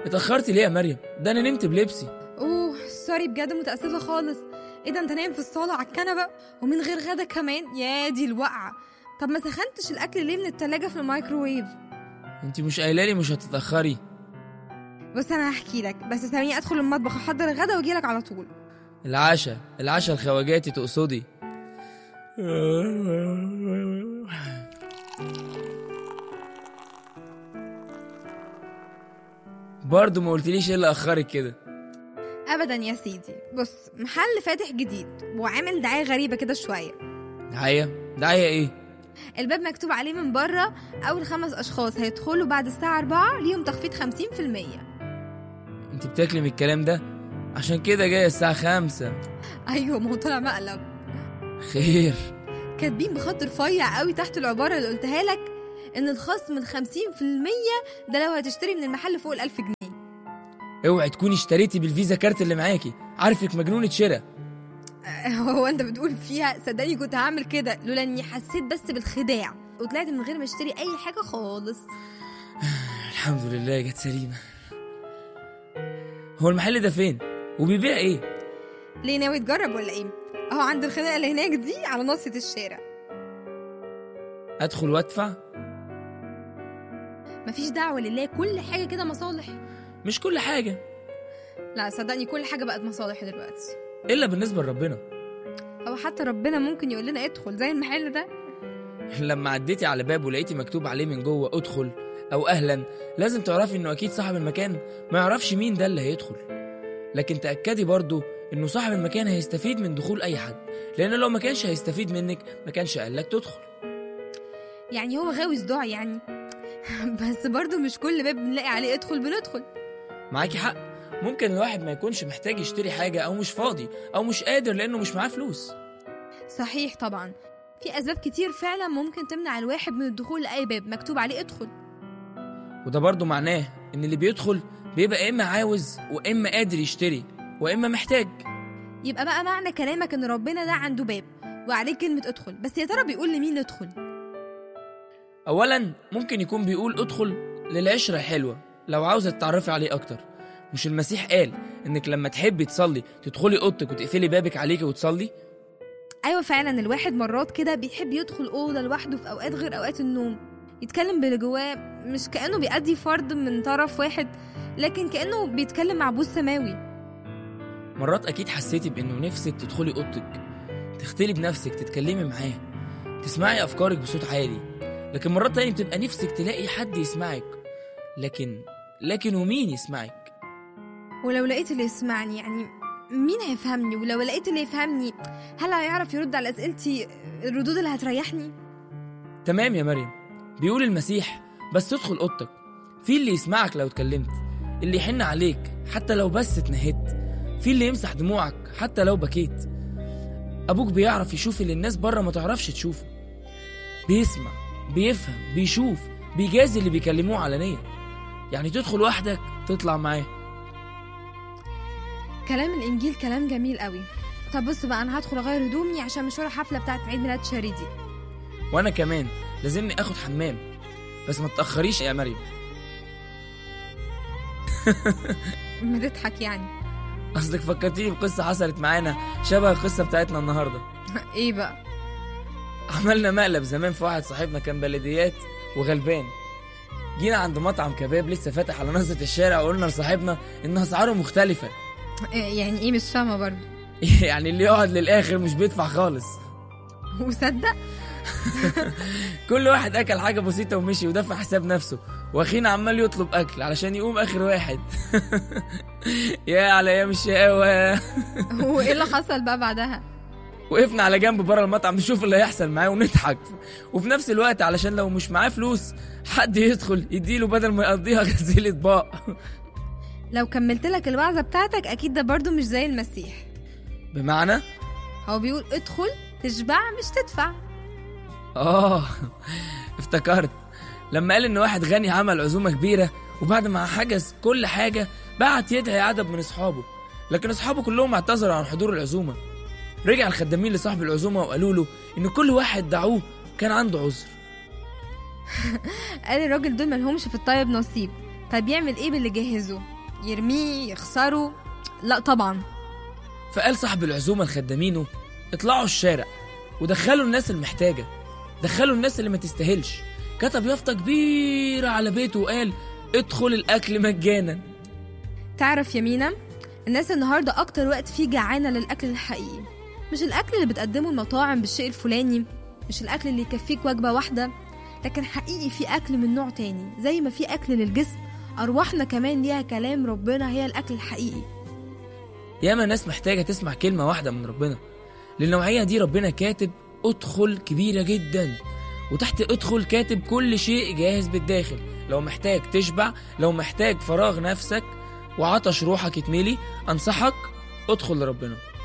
اتاخرتي ليه يا مريم ده انا نمت بلبسي اوه سوري بجد متاسفه خالص ايه ده انت نايم في الصاله على الكنبه ومن غير غدا كمان يا دي الوقعه طب ما سخنتش الاكل ليه من التلاجة في الميكروويف انت مش قايله لي مش هتتاخري بص انا هحكي لك بس سامعني ادخل المطبخ احضر الغدا واجي لك على طول العشاء العشاء الخواجاتي تقصدي برضه ما قلتليش ايه اللي اخرك كده ابدا يا سيدي بص محل فاتح جديد وعامل دعايه غريبه كده شويه دعايه دعايه ايه الباب مكتوب عليه من بره اول خمس اشخاص هيدخلوا بعد الساعه 4 ليهم تخفيض 50% انت بتاكلي من الكلام ده عشان كده جايه الساعه خمسة ايوه ما هو طلع مقلب خير كاتبين بخط رفيع قوي تحت العباره اللي قلتها لك ان الخصم ال 50% ده لو هتشتري من المحل فوق ال 1000 جنيه اوعي تكوني اشتريتي بالفيزا كارت اللي معاكي عارفك مجنونه شراء هو انت بتقول فيها صدقني كنت هعمل كده لولا اني حسيت بس بالخداع وطلعت من غير ما اشتري اي حاجه خالص الحمد لله جت سليمه هو المحل ده فين وبيبيع ايه ليه ناوي تجرب ولا ايه اهو عند الخناقه اللي هناك دي على ناصيه الشارع ادخل وادفع مفيش دعوه لله كل حاجه كده مصالح مش كل حاجه لا صدقني كل حاجه بقت مصالح دلوقتي الا بالنسبه لربنا هو حتى ربنا ممكن يقول لنا ادخل زي المحل ده لما عديتي على باب ولقيتي مكتوب عليه من جوه ادخل او اهلا لازم تعرفي انه اكيد صاحب المكان ما يعرفش مين ده اللي هيدخل لكن تاكدي برضو انه صاحب المكان هيستفيد من دخول اي حد لان لو ما كانش هيستفيد منك ما كانش قالك تدخل يعني هو غاوي صداع يعني بس برضه مش كل باب بنلاقي عليه ادخل بندخل معاكي حق ممكن الواحد ما يكونش محتاج يشتري حاجة أو مش فاضي أو مش قادر لأنه مش معاه فلوس صحيح طبعا في اسباب كتير فعلا ممكن تمنع الواحد من الدخول لاي باب مكتوب عليه ادخل وده برضه معناه إن اللي بيدخل بيبقى إما عاوز وإما قادر يشتري وإما محتاج يبقى بقى معنى كلامك ان ربنا ده عنده باب وعليه كلمه ادخل بس يا ترى بيقول لمين ندخل أولا ممكن يكون بيقول ادخل للعشرة الحلوة لو عاوزة تتعرفي عليه أكتر مش المسيح قال إنك لما تحبي تصلي تدخلي أوضتك وتقفلي بابك عليكي وتصلي ايوه فعلا الواحد مرات كده بيحب يدخل اوضه لوحده في اوقات غير اوقات النوم يتكلم باللي جواه مش كانه بيأدي فرض من طرف واحد لكن كانه بيتكلم مع بوس سماوي مرات أكيد حسيتي بإنه نفسك تدخلي أوضتك تختلي بنفسك تتكلمي معاه تسمعي أفكارك بصوت عالي لكن مرات تانية بتبقى نفسك تلاقي حد يسمعك لكن لكن ومين يسمعك ولو لقيت اللي يسمعني يعني مين هيفهمني ولو لقيت اللي يفهمني هل هيعرف يرد على اسئلتي الردود اللي هتريحني تمام يا مريم بيقول المسيح بس تدخل اوضتك في اللي يسمعك لو اتكلمت اللي يحن عليك حتى لو بس اتنهدت في اللي يمسح دموعك حتى لو بكيت ابوك بيعرف يشوف اللي الناس بره ما تعرفش تشوفه بيسمع بيفهم بيشوف بيجازي اللي بيكلموه علانية يعني تدخل وحدك تطلع معاه كلام الانجيل كلام جميل قوي طب بص بقى انا هدخل اغير هدومي عشان مشوار الحفله بتاعت عيد ميلاد شاري دي وانا كمان لازمني اخد حمام بس ما تاخريش يا مريم بتضحك يعني قصدك فكرتيني بقصه حصلت معانا شبه القصه بتاعتنا النهارده ايه بقى عملنا مقلب زمان في واحد صاحبنا كان بلديات وغلبان جينا عند مطعم كباب لسه فاتح على نصة الشارع وقلنا لصاحبنا ان اسعاره مختلفة إيه يعني ايه مش فاهمه برضه يعني اللي يقعد للاخر مش بيدفع خالص وصدق كل واحد اكل حاجة بسيطة ومشي ودفع حساب نفسه واخينا عمال يطلب اكل علشان يقوم اخر واحد يا على ايام الشقاوة وايه اللي حصل بقى بعدها وقفنا على جنب بره المطعم نشوف اللي هيحصل معاه ونضحك وفي نفس الوقت علشان لو مش معاه فلوس حد يدخل يديله بدل ما يقضيها غسيل اطباق لو كملت لك الوعظه بتاعتك اكيد ده برضه مش زي المسيح بمعنى هو بيقول ادخل تشبع مش تدفع اه افتكرت لما قال ان واحد غني عمل عزومه كبيره وبعد ما حجز كل حاجه بعت يدعي عدد من اصحابه لكن اصحابه كلهم اعتذروا عن حضور العزومه رجع الخدامين لصاحب العزومه وقالوا له ان كل واحد دعوه كان عنده عذر قال الراجل دول ملهمش في الطيب نصيب طب يعمل ايه باللي جهزه يرميه يخسره لا طبعا فقال صاحب العزومة لخدامينه اطلعوا الشارع ودخلوا الناس المحتاجة دخلوا الناس اللي ما تستاهلش كتب يافطة كبيرة على بيته وقال ادخل الأكل مجانا تعرف يا مينا الناس النهارده اكتر وقت فيه جعانه للاكل الحقيقي مش الاكل اللي بتقدمه المطاعم بالشيء الفلاني مش الاكل اللي يكفيك وجبه واحده لكن حقيقي في اكل من نوع تاني زي ما في اكل للجسم ارواحنا كمان ليها كلام ربنا هي الاكل الحقيقي ياما ناس محتاجة تسمع كلمة واحدة من ربنا للنوعية دي ربنا كاتب ادخل كبيرة جدا وتحت ادخل كاتب كل شيء جاهز بالداخل لو محتاج تشبع لو محتاج فراغ نفسك وعطش روحك يتملي انصحك ادخل لربنا